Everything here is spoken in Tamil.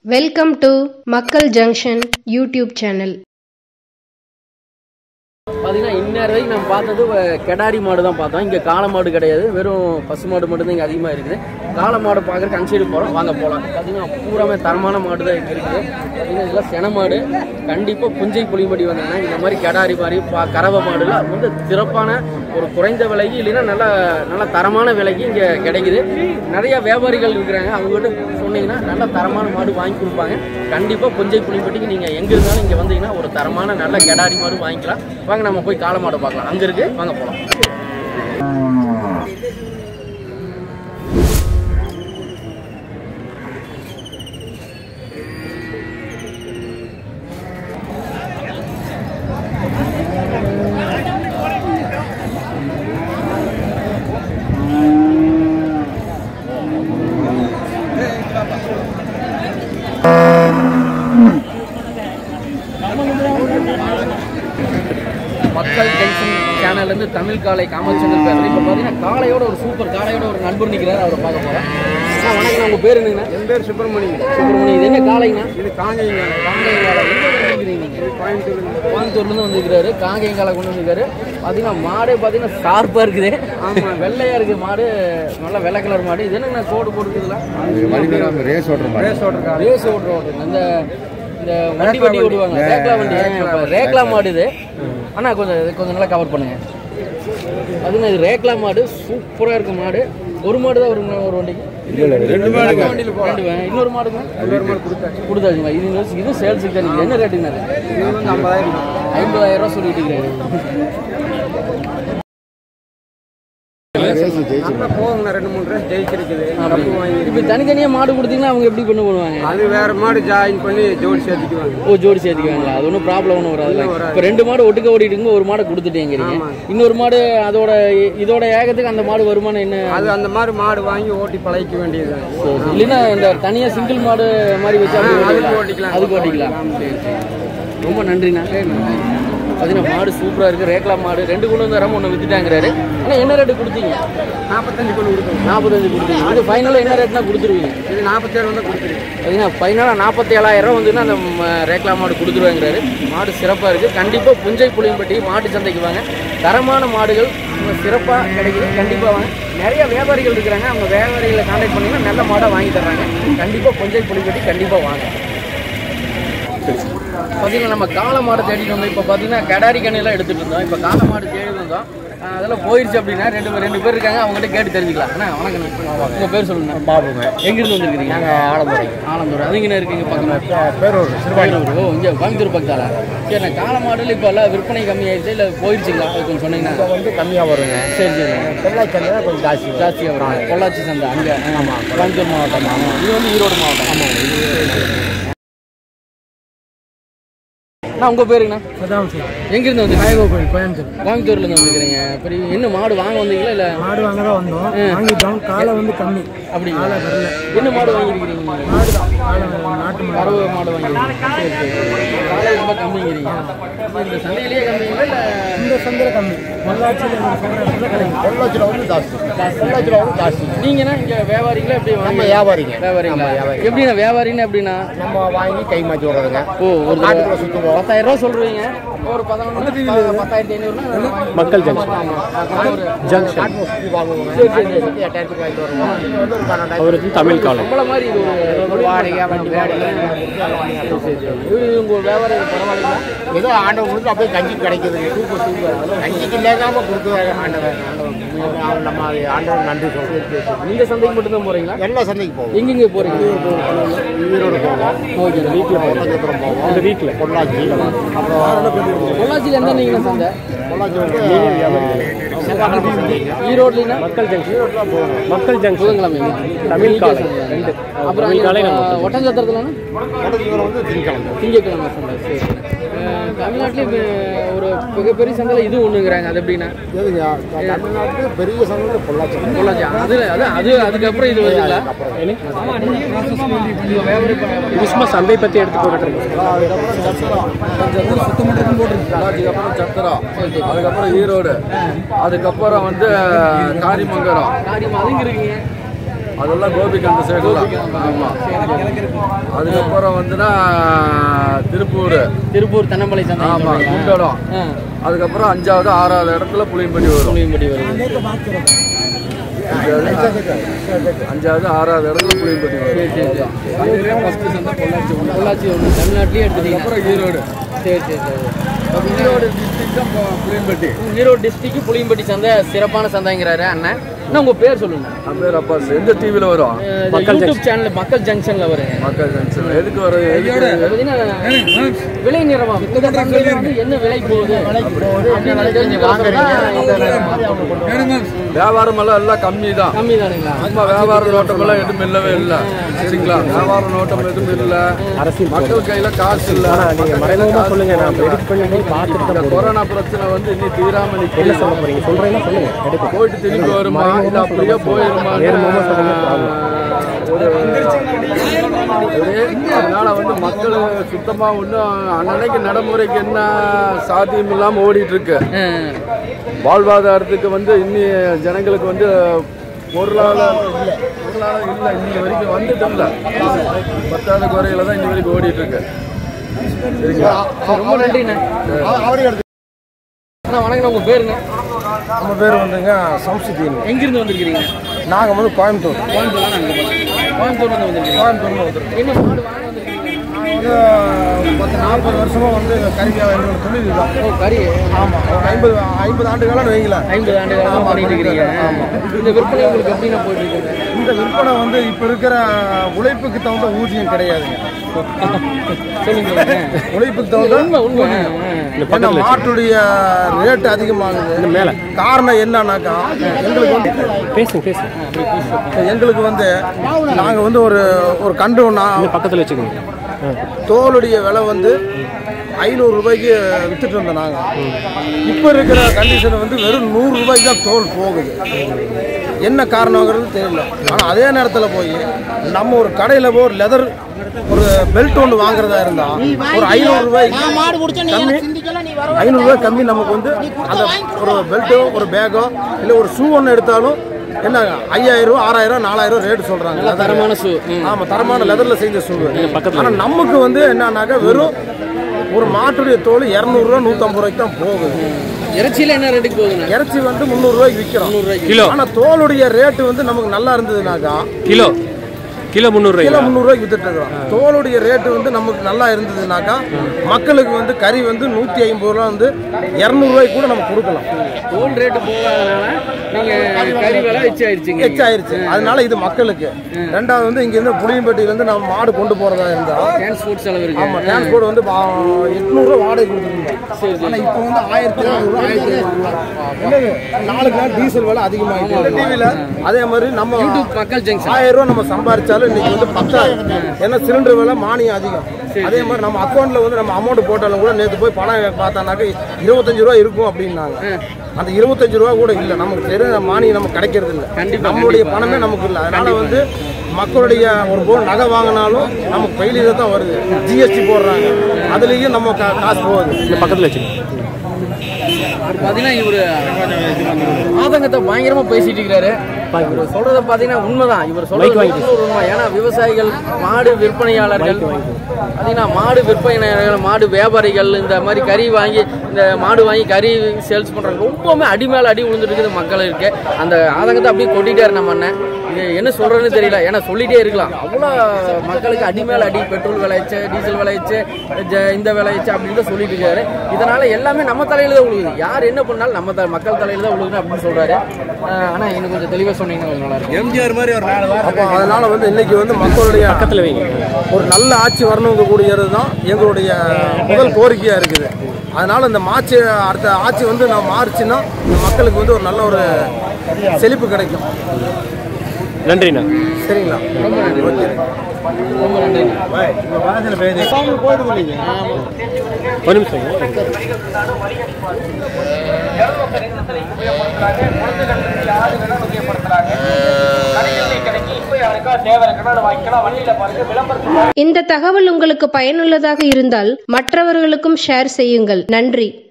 வெல்கம் டு மக்கள் ஜங்ஷன் யூடியூப் சேனல் பார்த்தீங்கன்னா இன்னொரு வரைக்கும் நம்ம பார்த்தது அஹ், கெடாரி மாடு தான் பார்த்தோம் இங்கே காளை மாடு கிடையாது வெறும் பசு மாடு மட்டும் தான் இங்கே அதிகமாக இருக்குது காளை மாடு பார்க்குறக்கு அந்த சைடு போகிறோம் வாங்க போகலாம் பார்த்தீங்கன்னா பூராமே தரமான மாடு தான் இங்கே இருக்குது பார்த்தீங்கன்னா இதெல்லாம் சென மாடு கண்டிப்பாக புஞ்சை புளிமடி வந்தாங்கன்னா இந்த மாதிரி கெடாரி மாதிரி பா கறவை மாடுலாம் வந்து சிறப்பான ஒரு குறைந்த விலைக்கு இல்லைன்னா நல்ல நல்ல தரமான விலைக்கு இங்கே கிடைக்குது நிறைய வியாபாரிகள் இருக்கிறாங்க அவங்ககிட்ட சொன்னீங்கன்னா நல்ல தரமான மாடு வாங்கி கொடுப்பாங்க கண்டிப்பாக புஞ்சை புளிப்பட்டிக்கு நீங்கள் எங்கே இருந்தாலும் இங்கே வந்தீங்கன்னா ஒரு தரமான நல்ல கெடாரி மாடு வாங்கிக்கலாம் வாங்க நம்ம போய் காளை மாடு பார்க்கலாம் அங்கே இருக்கு வாங்க போகலாம் மக்கள் ஜங்ஷன் சேனல்லேருந்து தமிழ் காலை காமச்சந்திரன் பேசுகிறேன் இப்போ பார்த்தீங்கன்னா காளையோட ஒரு சூப்பர் காளையோட ஒரு நண்பர் நிற்கிறார் அவரை பார்க்க போகிறேன் அண்ணா வணக்கம் உங்கள் பேர் என்னங்கண்ணா என் பேர் சுப்பிரமணியம் சுப்பிரமணியம் இது என்ன காளைங்கண்ணா இது காங்கேயங்க காங்கேயம் காலை எங்கே வந்துருக்கிறீங்க நீங்கள் கோயம்புத்தூர் கோயம்புத்தூர்லேருந்து வந்திருக்காரு காங்கேயம் காலை கொண்டு வந்திருக்காரு பார்த்தீங்கன்னா மாடே பார்த்தீங்கன்னா ஷார்ப்பாக இருக்குது ஆமாம் வெள்ளையாக இருக்குது மாடு நல்லா வெள்ளை கலர் மாடு இது என்னங்கண்ணா கோடு போட்டுருக்குதுலாம் ரேஸ் ஓட்டுற ரேஸ் ஓட்டுற ரேஸ் ஓடுற ஓட்டு அந்த இந்த வண்டி வண்டி ஓடுவாங்க ரேக்லா வண்டி இப்ப ரேக்லா மாடு இது அண்ணா கொஞ்சம் இது கொஞ்சம் நல்லா கவர் பண்ணுங்க அதுங்க இது ரேக்லா மாடு சூப்பராக இருக்கு மாடு ஒரு மாடு தான் வருங்க ஒரு வண்டிக்கு ரெண்டு மாடு ரெண்டு வே- இன்னொரு மாடுங்க இன்னொரு மாடு கொடுத்தாச்சு கொடுத்தாச்சுங்க இது இன்னொரு- இது சேல்ஸுக்கு தான் நிக்குது. என்ன ரேட்டுங்க அது இது வந்து ஐம்பதாயிரம் ஐம்பதாயிரம் ரூபா சொல்லிட்டு இருக்கிறாரு அப்புறம் போகுங்க ரெண்டு மூணு ரேஸ் ஜெயிச்சிருக்குது கப்பு வாங்கி இப்போ தனித்தனியாக மாடு கொடுத்தீங்கன்னா அவங்க எப்படி பண்ண பண்ணுவாங்க அது வேற மாடு ஜாயின் பண்ணி ஜோடி சேர்த்துக்குவாங்க ஓ ஜோடி சேர்த்துக்குவாங்களா அது ஒன்றும் ப்ராப்ளம் ஒன்றும் வராதுல்ல இப்போ ரெண்டு மாடு ஒட்டுக்க ஓடிட்டு இருக்குங்க ஒரு மாடை கொடுத்துட்டேங்கிறீங்க இன்னொரு மாடு அதோட இதோட ஏகத்துக்கு அந்த மாடு வருமானம் என்ன அது அந்த மாதிரி மாடு வாங்கி ஓட்டி பழகிக்க வேண்டியது இல்லைன்னா இந்த தனியா சிங்கிள் மாடு மாதிரி வச்சு அப்படி அதுக்கு ஓட்டிக்கலாம் ஓட்டிக்கலாம். அதுக்கு ஓட்டிக்கலாம் சரி சரி ரொம்ப நன்றிண்ணா பார்த்தீங்கன்னா மாடு சூப்பராக இருக்குது ரேக்லா மாடு ரெண்டு கொண்டு வந்து வராமல் ஒன்று வித்துட்டாங்கிறாரு ஆனால் என்ன ரேட்டு கொடுத்தீங்க நாற்பத்தஞ்சு கொண்டு கொடுத்தோம் நாற்பத்தஞ்சு கொடுத்தீங்க இது ஃபைனலாக என்ன ரேட்னா கொடுத்துருவீங்க இது நாற்பத்தேழு வந்து கொடுத்துருக்கு பார்த்தீங்கன்னா ஃபைனலாக நாற்பத்தி ஏழாயிரம் வந்துன்னா அந்த ம- ரேக்லா மாடு கொடுத்துருவாங்கிறாரு மாடு சிறப்பாக இருக்குது கண்டிப்பாக புஞ்சை புளியம்பட்டி மாட்டு சந்தைக்கு வாங்க தரமான மாடுகள் சிறப்பாக கிடைக்குது கண்டிப்பாக வாங்க நிறைய வியாபாரிகள் இருக்கிறாங்க அவங்க வியாபாரிகளை கான்டாக்ட் பண்ணிங்கன்னா நல்ல மாடை வாங்கி தர்றாங்க கண்டிப்பாக புஞ்சை புளியம்பட்டி கண்டிப்பாக வாங்க பார்த்தீங்கன்னா நம்ம காளை மாடு தேடிட்டு வந்தோம் இப்போ பார்த்தீங்கன்னா கடாரி கண்ணிலாம் எடுத்துட்டு இருந்தோம் இப்போ காளை மாடு தேடி வந்தோம் ஆஹ் அதெல்லாம் போயிடுச்சு அப்படின்னா ரெண்டு பேர் ரெண்டு பேர் இருக்காங்க அவங்ககிட்ட கேட்டு தெரிஞ்சுக்கலாம் அண்ணா வணக்கம் உங்கள் பேர் சொல்லுங்க பாபுங்க எங்கிருந்து வந்திருக்கீங்க ஆலந்துறை ஆலந்துறை அது இங்கே இருக்கீங்க பக்கத்தில் பேரூர் திருவாரூர் ஓ இங்கே கோயம்புத்தூர் பக்கத்தால சரி நான் காளை மாடுல இப்போ எல்லாம் விற்பனை கம்மியாயிருச்சு இல்லை போயிடுச்சுங்களா அது கொஞ்சம் சொன்னீங்கன்னா வந்து கம்மியாக வருங்க சரி சரி பொள்ளாச்சி கொஞ்சம் ஜாஸ்தி ஜாஸ்தியாக வரும் பொள்ளாச்சி சந்தை அங்கே ஆமாம் கோயம்புத்தூர் மாவட்டம் ஆமாம் இது வந்து ஈரோடு மாவட்டம் ஆமாம் அண்ணா உங்கள் பேருங்கண்ணா அதான் சார் எங்கிருந்து வந்து கோயில் கோயம்புத்தூர் கோயம்புத்தூர்ல இருந்து வந்துக்கிறீங்க பெரிய என்ன மாடு வாங்க வந்தீங்களா இல்ல மாடு வாங்க தான் வந்தோம் வாங்கிட்டோம் காலை வந்து கம்மி அப்படிங்களா என்ன மாடு வாங்கியிருக்கிறீங்க மாடு தான் காலை நாட்டு மாடு பறவை மாடு வாங்கியிருக்கீங்க சரி சரி காலை ரொம்ப கம்மிங்கிறீங்க இந்த சந்தையிலேயே கம்மிங்களா இல்ல இந்த சந்தையில் கம்மி பொள்ளாச்சியில் ஒரு சந்தை கிடைக்கும் பொள்ளாச்சியில் வந்து ஜாஸ்தி பொள்ளாச்சியில் வந்து ஜாஸ்தி நீங்கன்னா இங்க வியாபாரிகளா எப்படி வாங்க வியாபாரிங்க வியாபாரிங்களா எப்படின்னா வியாபாரின்னு எப்படின்னா நம்ம வாங்கி கை மாற்றி விடுறதுங்க ஓ ஒரு காட்டுக்குள்ள சுற்றுவோம் பத்தாயிரம் ரூபா சொல்றீங்க ஒரு பதினொன்று பத்தாயிரத்தி ஐநூறுனா மக்கள் ஜங்ஷன் ஜங்ஷன் காட்டுக்குள்ள சுற்றி வாங்குவோங்க சரி, சரி, சரி. சுற்றி எட்டாயிரத்துக்கு வாங்கிட்டு வருவோம் இது வந்து ஒரு பன்னெண்டாயிரம் அவருக்கு தமிழ் காலம் நம்மள மாதிரி இது ஒரு வாடகை வண்டி வாடகை இது உங்க வியாபாரம் பரவாயில்லைங்களா ஏதோ ஆண்டவன் கொடுத்து அப்படியே கஞ்சி கிடைக்குது சூப்பர் சூப்பர் கஞ்சிக்கு இல்லாம கொடுக்குறாங்க ஆண்டவன் ஆண்டவன் நம்ம அது ஆண்டவன் நன்றி சொல்றோம் இந்த சந்தைக்கு மட்டும் தான் போறீங்களா எல்லா சந்தைக்கு போவோம் எங்கெங்க போறீங்க ஈரோடு போவோம் ஓகே வீட்டில் பொள்ளாச்சிபுரம் போவோம் இந்த வீட்டில் பொள்ளாச்சி அப்புறம் பொள்ளாச்சியில எந்த நீங்க சந்தை பொள்ளாச்சி வந்து செவ்வாய்க்கிழமை சந்தைங்க. ஈரோட்லனா மக்கள் ஜங்ஷன் ஈரோட்டில் போவோம் மக்கள் புதன்கிழமை தமிழ் காலை அப்புறம் அங்க ஒட்டஞ்சத்திரத்துலனா கோட்டத்துக்கு வந்து திங்கக்கிழமை திங்கட்கிழமை சந்தை சரி அஹ், தமிழ்நாட்டிலே இப்ப ஒரு மிகப்பெரிய சந்தையில் இது ஒண்ணுங்கிறாங்க அது எப்படின்னா எதுங்க தமிழ்நாட்டுக்கு பெரிய சந்தை பொள்ளாச்சி பொள்ளாச்சி அது அது அது அதுக்கப்புறம் இது வருதுங்களா இது வியாபாரம் பண்ண- இது சும்மா சந்தை பற்றி எடுத்து போட்டுருக்கோம் அதுக்கப்புறம் சத்திரம் அதுக்கப்புறம் ஈரோடு அதுக்கப்புறம் வந்து காரிமங்கலம் காரியம் அதுங்க இருக்கீங்க அதெல்லாம் கோபிக்கு அந்த சைடுலாம் ஆமாம் அதுக்கப்புறம் வந்துன்னா திருப்பூர் திருப்பூர் தென்னமலை சந்தை ஆமாம் குண்டடம் அதுக்கப்புறம் அஞ்சாவது ஆறாவது இடத்துல புளியம்படி வரும் புளியம்படி வருது அஞ்சாவது அஞ்சாவது ஆறாவது இடத்துல புளியம்படி வரும் அதுலேயே ஃபஸ்ட்டு சந்தை பொள்ளாச்சி ஒன்று பொள்ளாச்சி ஒன்று தமிழ்நாட்டிலேயே எடுத்துட்டீங்க அப்புறம் ஈரோடு சரி சரி சரி ஈரோடு டிஸ்ட்ரிக்ட் தான் பொ- புளியம்பட்டி ஈரோடு டிஸ்ட்ரிக்ட் புளியம்பட்டி சந்தை சிறப்பான சந்தைங்கிறாரு அண்ணன் இன்னும் உங்க பேர் சொல்லுங்க என் பேர் அப்பாஸ் எந்த டிவியில் வரும் அஹ் இது யூடியூப் சேனல் மக்கள் ஜங்ஷன்ல வருங்க மக்கள் ஜங்ஷன் எதுக்கு வரும் எதுக்கு பார்த்தீங்கன்னா விலை நிறமம் இந்த சந்தையில வந்து என்ன விலை போகுது அப்படின்னு தெரிஞ்சுக்கலாம் வியாபாரம் எல்லாம் எல்லாம் கம்மி தான் கம்மி தானுங்களா சும்மா வியாபார நோட்டம் எல்லாம் எதுவும் இல்லவே இல்லை சரிங்களா வியாபார நோட்டம் எதுவும் இல்லை மக்கள் கையில காசு இல்ல நீங்க மறைமுகமா சொல்லுங்க இந்த கொரோனா பிரச்சனை வந்து இன்னும் தீராம நிக்கல சொல்ல போறீங்க சொல்றீங்க சொல்லுங்க போயிட்டு திரும்பி வருமா இது அப்படியே போயிருமா ஒரு ஒரே அதனால வந்து மக்கள் சுத்தமா ஒன்றும் அன்னன்னைக்கு நடைமுறைக்கு என்ன சாத்தியம் இல்லாம ஓடிட்டு இருக்கு வாழ்வாதாரத்துக்கு வந்து இன்னி ஜனங்களுக்கு வந்து பொருளாதார பொருளாதாரம் இல்லை இன்னி வரைக்கும் வந்துட்டு இல்லை பத்தாவது குறையில தான் இன்னி வரைக்கும் ஓடிட்டு இருக்கு சரிங்களா ரொம்ப நன்றிண்ணே அண்ணா வணக்கம் உங்க பேருங்க நம்ம பேர் வந்துங்க சம்சுதீன் எங்கிருந்து வந்திருக்கிறீங்க நாங்கள் வந்து கோயம்புத்தூர் கோயம்புத்தூர் நாங்கள் கோயம்புத்தூர்ல இருந்து வந்திருக்கீங்க கோயம்புத்தூர்ல வந்துருக்கோம் என்ன மாடு வாங்க வந்திருக்கீங்க வந்து பத்து நாற்பது வருஷமா வந்து கறிக்காக எங்களோட தொழில் இதுதான் ஓ கறி ஆமாம் ஒரு ஐம்பது ஐம்பது ஆண்டு காலம் வைங்களேன் ஐம்பது ஆண்டு காலமா பண்ணிட்டு இருக்கிறீங்க இந்த விற்பனை உங்களுக்கு எப்படின்னா போயிட்டு இருக்குது இந்த விற்பனை வந்து இப்போ இருக்கிற உழைப்புக்கு தகுந்த ஊதியம் கிடையாதுங்க சொல்லுங்க உழைப்புக்கு தகுந்த உண்மை உண்மை ஏன்னா மாட்டுடைய ரேட் அதிகமாகுது மேல காரணம் என்னன்னாக்கா எங்களுக்கு வந்து பேசுங்க பேசுங்க எங்களுக்கு வந்து நாங்க வந்து ஒரு ஒரு கன்று ஒன்று பக்கத்தில் வச்சுக்கோங்க தோலுடைய விலை வந்து ஐநூறு ரூபாய்க்கு வித்துட்டு இருந்தோம் நாங்க இப்போ இருக்கிற கண்டிஷன் வந்து வெறும் நூறு ரூபாய்க்கு தான் தோல் போகுது என்ன காரணங்கிறது தெரியல ஆனால் அதே நேரத்தில் போய் நம்ம ஒரு கடையில் போய் ஒரு லெதர் ஒரு பெல்ட் ஒன்று வாங்குறதா இருந்தா ஒரு ஐநூறு ரூபாய்க்கு கம்மி ஐநூறு ரூபாய் கம்மி நமக்கு வந்து அந்த ஒரு பெல்ட்டோ ஒரு பேக்கோ இல்லை ஒரு ஷூ ஒன்று எடுத்தாலும் என்ன ஐயாயிரம் ரூபா ஆறாயிரம் நாலாயிரம் ரேட் சொல்றாங்க தரமான ஷூ ஆமா தரமான லெதர்ல செஞ்ச ஷூ ஆனா நமக்கு வந்து என்னன்னாக்கா வெறும் ஒரு மாட்டுடைய தோல் இரநூறுவா நூற்றம்பது ரூபாய்க்கு தான் போகுது இறைச்சியில என்ன ரேட்டுக்கு போகுதுண்ணே இறைச்சி வந்து முந்நூறுரூவாய்க்கு விற்கிறோம் கிலோ ஆனா தோலுடைய ரேட்டு வந்து நமக்கு நல்லா இருந்ததுனாக்கா கிலோ கிலோ முந்நூறுரூவா கிலோ முந்நூறுரூவாய்க்கு வித்துட்டு இருக்கிறோம் தோலுடைய ரேட்டு வந்து நமக்கு நல்லா இருந்ததுனாக்கா மக்களுக்கு வந்து கறி வந்து நூற்றி ஐம்பது ரூபா வந்து இரநூறுவாய்க்கு கூட நம்ம கொடுக்கலாம் தோல் ரேட்டு போகாதனால நீங்க கறி விலை வச்சு ஆயிடுச்சுங்க எச்சாயிருச்சு அதனால இது மக்களுக்கு ரெண்டாவது வந்து இங்க இருந்து புளியம்பட்டியிலேருந்து நம்ம மாடு கொண்டு போறதா இருந்தா டிரான்ஸ்போர்ட் செலவு இருக்கு ஆமா டிரான்ஸ்போர்ட் வந்து பா- எட்நூறுரூவா வாடகை கொடுத்துருந்தோம் ஆனா இப்போ வந்து ஆயிரத்தி ஐநூறுரூவா ஆயிரத்தி ஐநூறுரூவா நாளுக்கு நாள் டீசல் விலை அதிகமாகிட்டு டிவியில் அதே மாதிரி நம்ம யூடியூப் மக்கள் ஜங்ஷன் ஆயிரம் ரூபா நம்ம சம்பாரிச்சாலும் இன்னைக்கு வந்து பத்தாது ஏன்னா சிலிண்டர் விலை மானியம் அதிகம் அதே மாதிரி நம்ம அக்கௌண்ட்ல வந்து நம்ம அமௌண்ட் போட்டாலும் கூட நேற்று போய் பணம் பார்த்தானாக்க இருபத்தஞ்சு ரூபா இருக்கும் அப்படின்னாங்க அந்த இருபத்தஞ்சு ரூபா கூட இல்லை நமக்கு தெரிஞ்ச மானியம் நமக்கு கிடைக்கிறது இல்லை கண்டிப்பா, நம்மளுடைய பணமே நமக்கு இல்லை அதனால வந்து மக்களுடைய ஒரு போல் நகை வாங்கினாலும் நமக்கு பயிலில் தான் வருது ஜிஎஸ்டி போடுறாங்க அதுலேயும் நம்ம கா- காசு போகுது பக்கத்தில் வச்சுக்கோங்க அவர் பார்த்தீங்கன்னா இவர் ஆதங்கத்தை பயங்கரமா பேசிட்டு இருக்கிறாரு இவர் சொல்றத பார்த்தீங்கன்னா உண்மைதான் இவர் சொல்றது ஒரு உண்மை ஏன்னா விவசாயிகள் மாடு விற்பனையாளர்கள் பார்த்தீங்கன்னா மாடு விற்பனையாளர்கள் மாடு வியாபாரிகள் இந்த மாதிரி கறி வாங்கி இந்த மாடு வாங்கி கறி சேல்ஸ் பண்றாங்க ரொம்பவுமே அடி மேல அடி விழுந்துட்டு இருக்குது மக்கள் இருக்கு அந்த ஆதங்கத்தை அப்படியே கொட்டிட்டாரு நம்ம அண்ணன் இது என்ன சொல்றதுன்னு தெரியல ஏன்னா சொல்லிட்டே இருக்கலாம் அவ்வளோ மக்களுக்கு அடி மேல அடி பெட்ரோல் விளைச்சு டீசல் விளைச்சு ஜ- இந்த விளைச்சு அப்படின்னு சொல்லிட்டு இருக்காரு இதனால எல்லாமே நம்ம தலையில தான் விழுகுது யார் என்ன பண்ணாலும் நம்ம த- மக்கள் தலையில தான் விழுகுது அப்படின்னு சொல்றாரு அஹ் ஆனா இன்னும் கொஞ்சம் தெளிவா சொன்னீங்கன்னா கொஞ்சம் நல்லா இருக்கும் எம்ஜிஆர் மாதிரி ஒரு நாலு அப்போ அதனால வந்து இன்னைக்கு வந்து மக்களுடைய பக்கத்தில் வைங்க ஒரு நல்ல ஆட்சி வரணுங்க கூடியது தான் எங்களுடைய முதல் கோரிக்கையாக இருக்குது அதனால இந்த மாட்சி அடுத்த ஆட்சி வந்து நான் மாறுச்சுன்னா இந்த மக்களுக்கு வந்து ஒரு நல்ல ஒரு செழிப்பு கிடைக்கும் நன்றிண்ணா சரிங்களா ரொம்ப நன்றி ரொம்ப நன்றி ஒரு நிமிஷம் இந்த தகவல் உங்களுக்கு பயனுள்ளதாக இருந்தால் மற்றவர்களுக்கும் ஷேர் செய்யுங்கள் நன்றி